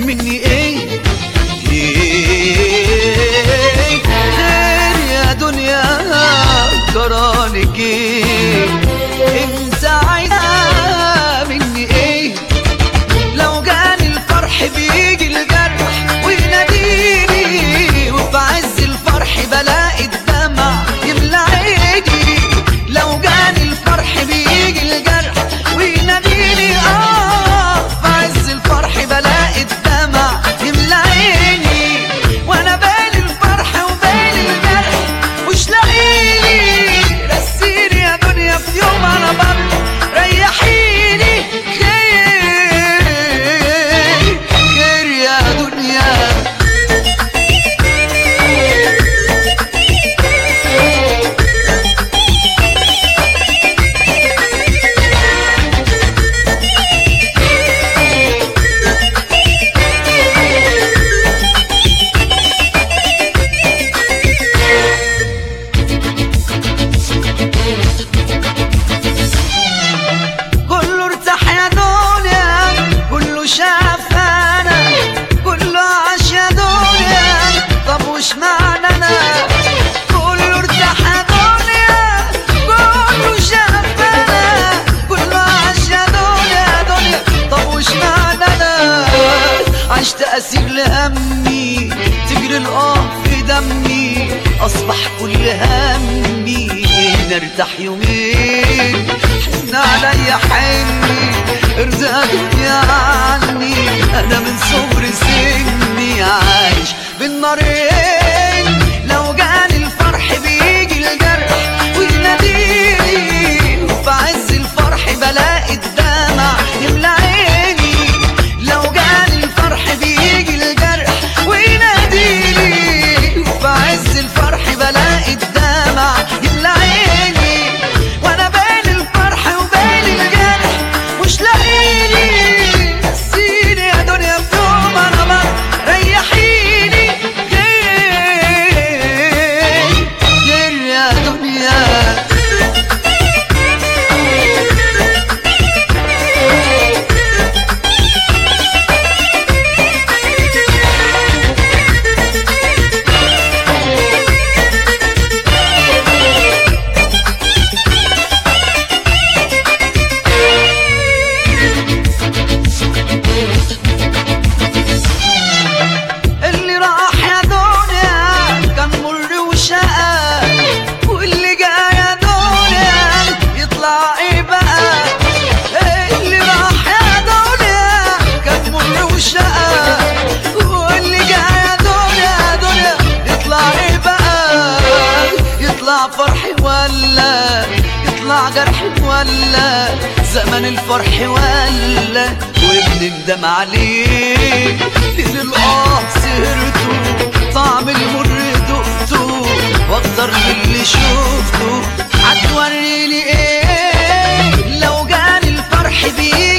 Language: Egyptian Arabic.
مني ايه ايه خير يا دنيا جرالك ايه انت عايزة مني ايه لو جاني الفرح بيجي الجرح ويناديني وفي عز الفرح بلاقي الدمع يملى عيني لو جاني الفرح بيجي الجرح ويناديني اه في عز الفرح بلاقي الدمع يملى عيني وانا بالي الفرح وبالي الجرح مش لاقيني رسيني يا دنيا في يوم على بر ريحيني خير خير يا دنيا كله ارتاح يا دنيا كله شاف انا كله عاش يا دنيا طب وش معنى انا كله ارتاح يا دنيا كله شاف انا كله عاش يا دنيا دنيا طب وش معنى انا عشت اسير لهمي تجري الاه في دمي اصبح كل همي نرتاح يومين حن عليا حني ارضى دنيا عني انا من صغر سني عايش بالنارين لو جاني الفرح بيجي الجرح ويناديني وفي عز الفرح بلاقي الدمع يملى عيني لو جاني الفرح بيجي الجرح ويناديني وفي عز الفرح بلاقي الدمع يملى عيني وانا بين الفرح وبين الجرح مش لاقيني نسيني يا دنيا في يوم انا بر ريحيني غير غير يا دنيا اللي راح يا دنيا كان مر وشقى واللي جاي يا دنيا يطلع ايه بقى اللي راح يا دنيا كان مر وشقى واللي جاي يا دنيا دنيا يطلع ايه بقى يطلع فرح ولا يطلع جرح ولا زمن الفرح ولا وبنندم عليه ليل الاه سهرته طعم المر دقته واكتر من اللي شفته هتوريني ايه لو جاني الفرح بيه